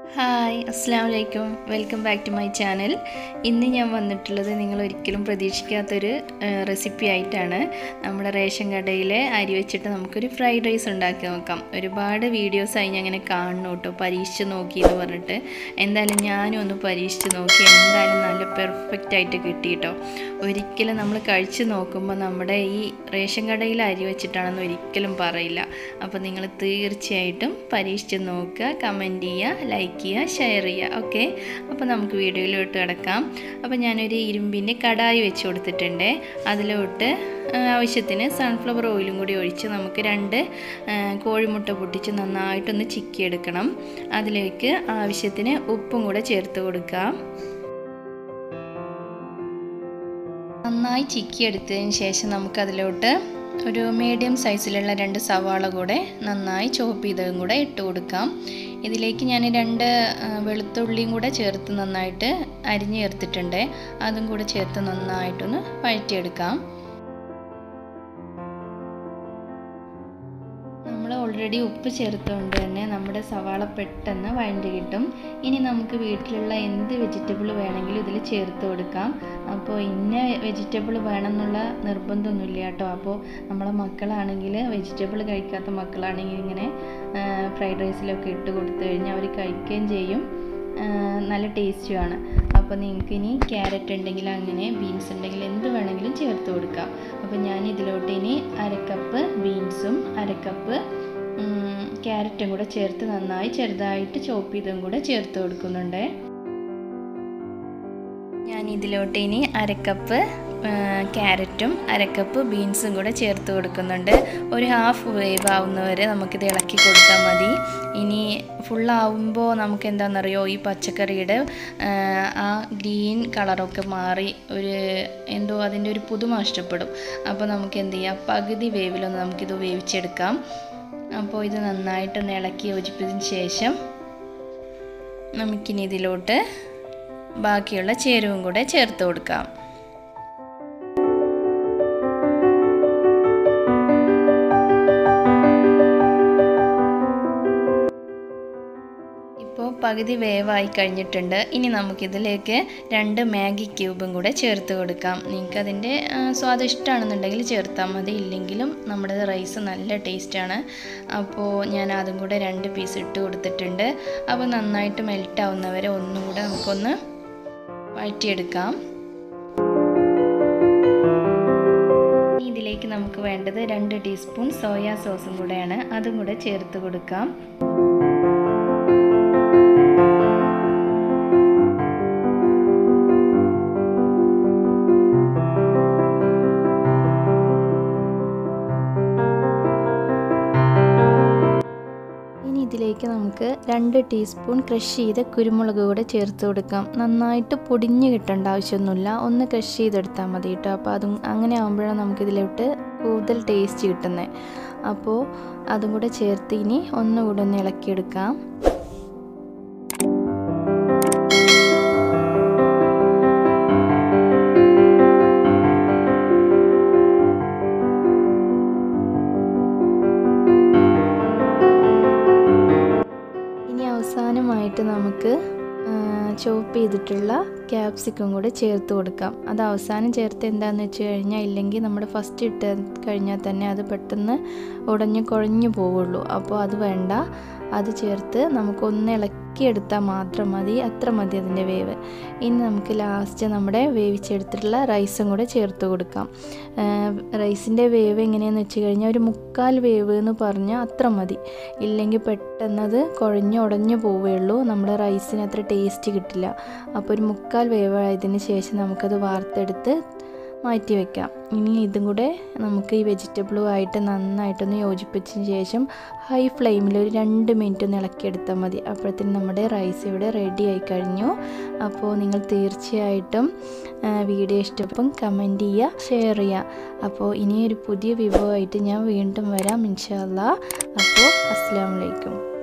hi അസ്സാം വലൈക്കും welcome back to my channel ഇന്ന് ഞാൻ വന്നിട്ടുള്ളത് നിങ്ങൾ ഒരിക്കലും പ്രതീക്ഷിക്കാത്തൊരു റെസിപ്പി ആയിട്ടാണ് നമ്മുടെ റേഷൻ കടയിലെ അരി വെച്ചിട്ട് നമുക്കൊരു ഫ്രൈഡ് റൈസ് ഉണ്ടാക്കി നോക്കാം ഒരുപാട് വീഡിയോസായി ഞാൻ അങ്ങനെ കാണുന്നു കേട്ടോ പരീക്ഷിച്ച് നോക്കി എന്ന് പറഞ്ഞിട്ട് എന്തായാലും ഞാനും ഒന്ന് പരീക്ഷിച്ച് നോക്കി എന്തായാലും നല്ല പെർഫെക്റ്റ് ആയിട്ട് കിട്ടി കേട്ടോ ഒരിക്കലും നമ്മൾ കഴിച്ച് നോക്കുമ്പോൾ നമ്മുടെ ഈ റേഷൻ കടയിൽ അരി വെച്ചിട്ടാണെന്ന് ഒരിക്കലും പറയില്ല അപ്പോൾ നിങ്ങൾ തീർച്ചയായിട്ടും പരീക്ഷിച്ച് നോക്കുക കമൻറ്റ് ചെയ്യുക ലൈക്ക് ചെയ്യുക ഷെയർ ചെയ്യുക ഓക്കെ അപ്പോൾ നമുക്ക് വീഡിയോയിലോട്ട് കിടക്കാം അപ്പോൾ ഞാനൊരു ഇരുമ്പിൻ്റെ കടായി വെച്ച് കൊടുത്തിട്ടുണ്ട് അതിലോട്ട് ആവശ്യത്തിന് സൺഫ്ലവർ ഓയിലും കൂടി ഒഴിച്ച് നമുക്ക് രണ്ട് കോഴിമുട്ട പൊട്ടിച്ച് നന്നായിട്ടൊന്ന് ചിക്കിയെടുക്കണം അതിലേക്ക് ആവശ്യത്തിന് ഉപ്പും കൂടെ ചേർത്ത് കൊടുക്കാം നന്നായി ചിക്കിയെടുത്തതിന് ശേഷം നമുക്കതിലോട്ട് ഒരു മീഡിയം സൈസിലുള്ള രണ്ട് സവാള കൂടെ നന്നായി ചോപ്പ് ചെയ്തതും കൂടെ ഇട്ട് കൊടുക്കാം ഇതിലേക്ക് ഞാൻ രണ്ട് വെളുത്തുള്ളിയും കൂടെ ചേർത്ത് നന്നായിട്ട് അരിഞ്ഞ് ചേർത്തിട്ടുണ്ട് അതും കൂടെ ചേർത്ത് നന്നായിട്ടൊന്ന് വഴറ്റിയെടുക്കാം നമ്മൾ ഓൾറെഡി ഉപ്പ് ചേർത്തുകൊണ്ട് തന്നെ നമ്മുടെ സവാള പെട്ടെന്ന് വഴണ്ടി കിട്ടും ഇനി നമുക്ക് വീട്ടിലുള്ള എന്ത് വെജിറ്റബിൾ വേണമെങ്കിലും ഇതിൽ ചേർത്ത് കൊടുക്കാം അപ്പോൾ ഇന്ന വെജിറ്റബിൾ വേണം എന്നുള്ള നിർബന്ധമൊന്നുമില്ല കേട്ടോ അപ്പോൾ നമ്മളെ മക്കളാണെങ്കിൽ വെജിറ്റബിൾ കഴിക്കാത്ത മക്കളാണെങ്കിൽ ഇങ്ങനെ ഫ്രൈഡ് റൈസിലൊക്കെ ഇട്ട് കൊടുത്തു കഴിഞ്ഞാൽ അവർ കഴിക്കുകയും ചെയ്യും നല്ല ടേസ്റ്റുമാണ് അപ്പോൾ നിങ്ങൾക്ക് ഇനി ക്യാരറ്റ് ഉണ്ടെങ്കിൽ അങ്ങനെ ബീൻസ് ഉണ്ടെങ്കിൽ എന്ത് വേണമെങ്കിലും ചേർത്ത് കൊടുക്കാം അപ്പോൾ ഞാൻ ഇതിലോട്ട് ഇനി അരക്കപ്പ് ബീൻസും അരക്കപ്പ് ക്യാരറ്റും കൂടെ ചേർത്ത് നന്നായി ചെറുതായിട്ട് ചോപ്പ് ചെയ്തും കൂടെ ചേർത്ത് കൊടുക്കുന്നുണ്ട് ഞാൻ ഇതിലോട്ട് ഇനി അരക്കപ്പ് ക്യാരറ്റും അരക്കപ്പ് ബീൻസും കൂടെ ചേർത്ത് കൊടുക്കുന്നുണ്ട് ഒരു ഹാഫ് വേവ് ആവുന്നവരെ നമുക്കിത് ഇളക്കി കൊടുത്താൽ മതി ഇനി ഫുള്ളാവുമ്പോൾ നമുക്ക് എന്താണെന്നറിയോ ഈ പച്ചക്കറിയുടെ ആ ഗ്രീൻ കളറൊക്കെ മാറി ഒരു എന്തോ അതിൻ്റെ ഒരു പുതുമ ഇഷ്ടപ്പെടും അപ്പോൾ നമുക്ക് എന്ത് ചെയ്യാം പകുതി വേവിലൊന്ന് നമുക്കിത് വേവിച്ചെടുക്കാം അപ്പോൾ ഇത് നന്നായിട്ടൊന്ന് ഇളക്കി യോജിപ്പതിന് ശേഷം നമുക്കിനി ഇതിലോട്ട് ബാക്കിയുള്ള ചേരുവും കൂടെ ചേർത്ത് കൊടുക്കാം ഇപ്പോൾ പകുതി വേവായി കഴിഞ്ഞിട്ടുണ്ട് ഇനി നമുക്കിതിലേക്ക് രണ്ട് മാഗി ക്യൂബും കൂടെ ചേർത്ത് കൊടുക്കാം നിങ്ങൾക്ക് അതിൻ്റെ സ്വാദം ഇഷ്ടമാണെന്നുണ്ടെങ്കിൽ ചേർത്താൽ മതി ഇല്ലെങ്കിലും നമ്മുടെ റൈസ് നല്ല ടേസ്റ്റാണ് അപ്പോൾ ഞാൻ അതും കൂടെ രണ്ട് പീസ് ഇട്ട് കൊടുത്തിട്ടുണ്ട് അപ്പോൾ നന്നായിട്ട് മെൽറ്റ് ആവുന്നവരെ ഒന്നും കൂടെ നമുക്കൊന്ന് വഴറ്റിയെടുക്കാം ഇതിലേക്ക് നമുക്ക് വേണ്ടത് രണ്ട് ടീസ്പൂൺ സോയാ സോസും കൂടെയാണ് അതും കൂടെ ചേർത്ത് കൊടുക്കാം ഇനി ഇതിലേക്ക് നമുക്ക് രണ്ട് ടീസ്പൂൺ ക്രഷ് ചെയ്ത കുരുമുളക് കൂടെ ചേർത്ത് കൊടുക്കാം നന്നായിട്ട് പൊടിഞ്ഞ് കിട്ടേണ്ട ആവശ്യമൊന്നുമില്ല ഒന്ന് ക്രഷ് ചെയ്തെടുത്താൽ മതി കേട്ടോ അപ്പോൾ അതും അങ്ങനെ ആകുമ്പോഴാണ് നമുക്കിതിലോട്ട് കൂടുതൽ ടേസ്റ്റ് കിട്ടുന്നത് അപ്പോൾ അതും കൂടെ ചേർത്ത് ഇനി ഒന്നുകൂടെ ഒന്ന് ഇളക്കിയെടുക്കാം ഇനി അവസാനമായിട്ട് നമുക്ക് ചോപ്പ് ചെയ്തിട്ടുള്ള ക്യാപ്സിക്കം കൂടെ ചേർത്ത് കൊടുക്കാം അത് അവസാനം ചേർത്ത് എന്താണെന്ന് വെച്ച് കഴിഞ്ഞാൽ ഇല്ലെങ്കിൽ നമ്മൾ ഫസ്റ്റ് ഇട്ട് കഴിഞ്ഞാൽ തന്നെ അത് പെട്ടെന്ന് ഉടഞ്ഞു കുഴഞ്ഞു പോവുള്ളൂ അപ്പോൾ അത് വേണ്ട അത് ചേർത്ത് നമുക്കൊന്ന് ഇളക്കിയെടുത്താൽ മാത്രം മതി അത്ര മതി അതിൻ്റെ വേവ് ഇനി നമുക്ക് ലാസ്റ്റ് നമ്മുടെ വേവിച്ചെടുത്തിട്ടുള്ള റൈസും കൂടെ ചേർത്ത് കൊടുക്കാം റൈസിൻ്റെ വേവ് എങ്ങനെയാണെന്ന് വെച്ച് കഴിഞ്ഞാൽ ഒരു മുക്കാൽ വേവ് എന്ന് പറഞ്ഞാൽ അത്ര മതി ഇല്ലെങ്കിൽ പെട്ടെന്നത് കുഴഞ്ഞു ഉടഞ്ഞു പോവുകയുള്ളൂ നമ്മുടെ റൈസിന് അത്ര ടേസ്റ്റ് കിട്ടില്ല അപ്പോൾ ഒരു മുക്കാൽ വേവ് ആയതിന് ശേഷം നമുക്കത് വാർത്തെടുത്ത് മാറ്റി വെക്കാം ഇനി ഇതും കൂടെ നമുക്ക് ഈ വെജിറ്റബിളുമായിട്ട് നന്നായിട്ടൊന്ന് യോജിപ്പിച്ചതിന് ശേഷം ഹൈ ഫ്ലെയിമിൽ ഒരു രണ്ട് മിനിറ്റ് ഒന്ന് ഇളക്കിയെടുത്താൽ മതി അപ്പോഴത്തേനും നമ്മുടെ റൈസ് ഇവിടെ റെഡി ആയി കഴിഞ്ഞു അപ്പോൾ നിങ്ങൾ തീർച്ചയായിട്ടും വീഡിയോ ഇഷ്ടപ്പം കമൻറ്റ് ചെയ്യുക ഷെയർ ചെയ്യുക അപ്പോൾ ഇനിയൊരു പുതിയ വിഭവമായിട്ട് ഞാൻ വീണ്ടും വരാം ഇൻഷാല്ല അപ്പോൾ അസ്സാം വലൈക്കും